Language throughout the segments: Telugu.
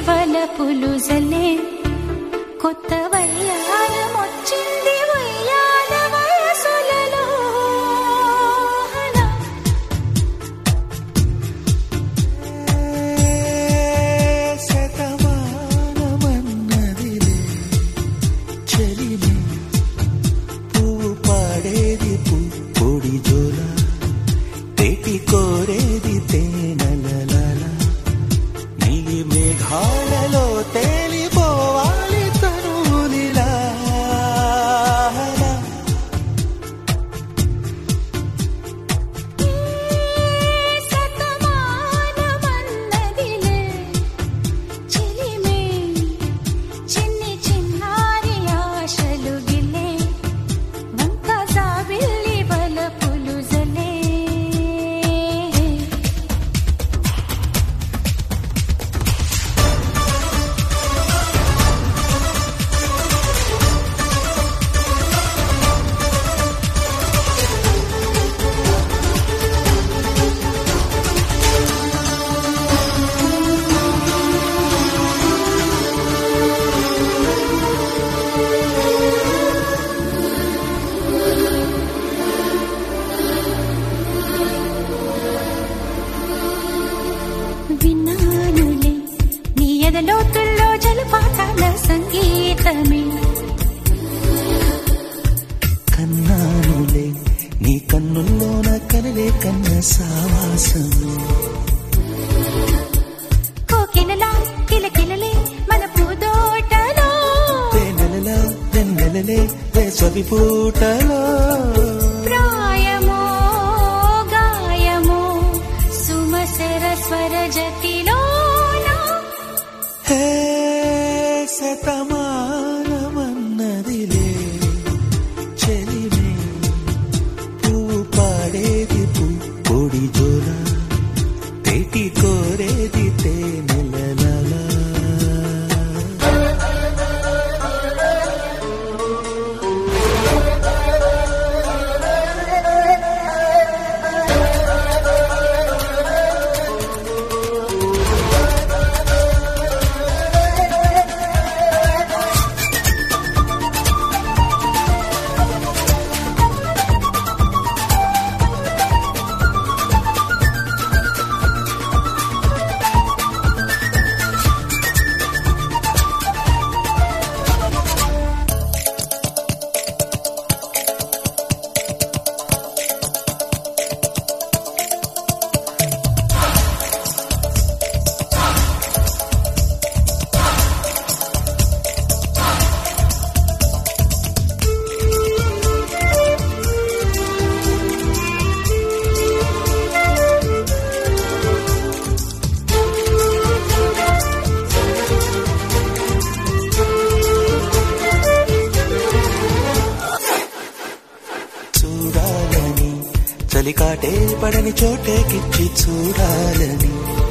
వలపులు జలే కొత్త వయ్యారమొచ్చింది వయ్యాల వయసులలో శతమానమన్నదిలే చెలిమే పువ్వు పాడేది పు పొడి జోల తేటి కోరేది తేనెలల నీలి మేఘాలలో తేలిపోవాలి తనులిలా శతమానమన్నదిలే చెలిమే చిన్ని చిన్నారి ఆశలు గిలే వంక జాబిల్లి వలపులు జలే విన్నానులే నీ ఎదలోతుల్లో జలపాతాల సంగీతమే కన్నానులే నీ కన్నుల్లోన కలలే కన్న సావాసమే కోకిలలా కిలకిలలే మన పూదోటలో తేనెలలా వెన్నెలలే వేసవి పూటలో ప్రాయమో గాయమో సుమసర స్వర జతిలోన హే శతమానమన్నదిలే చెలిమే పువ్వు పాడేది పు పొడి జోల తేటి కోరేది తేనెలలా చూడాలని చలికాటే పడని చోటేకిచ్చి చూడాలని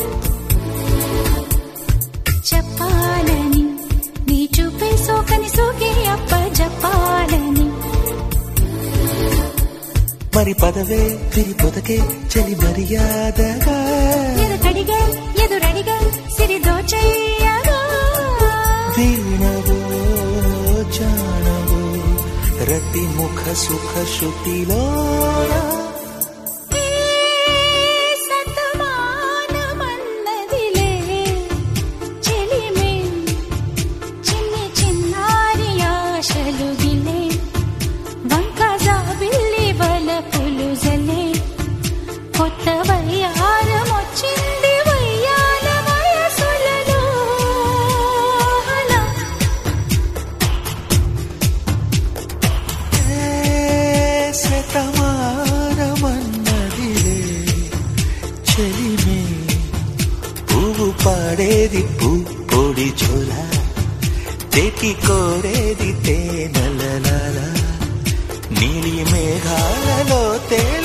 చెప్పాలని నీ చూపే సోకని సోకే అప్ప చెప్పాలని మరి పదవే తిరి పొదకే చలి మర్యాదగా ఎదుకడిగే ఎదురడిగే సిరి దోచయ్యగా వీణవో జానవో రతి ముఖ సుఖ శృతిలో ఏ సతమానమన్నదిలే చెలిమే చిన్ని చిన్నారి ఆశలు గిలే వంక జాబిల్లి వలపులు జలే కొత్త వయ్యారమొచ్చింది వయ్యాల వయసులలో శతమానమన్నదిలే చెలిమే పువ్వు పాడేది పూ పొడి చోల తెటి కోరేది తేనెలల నీలి మేఘాలలో తేలి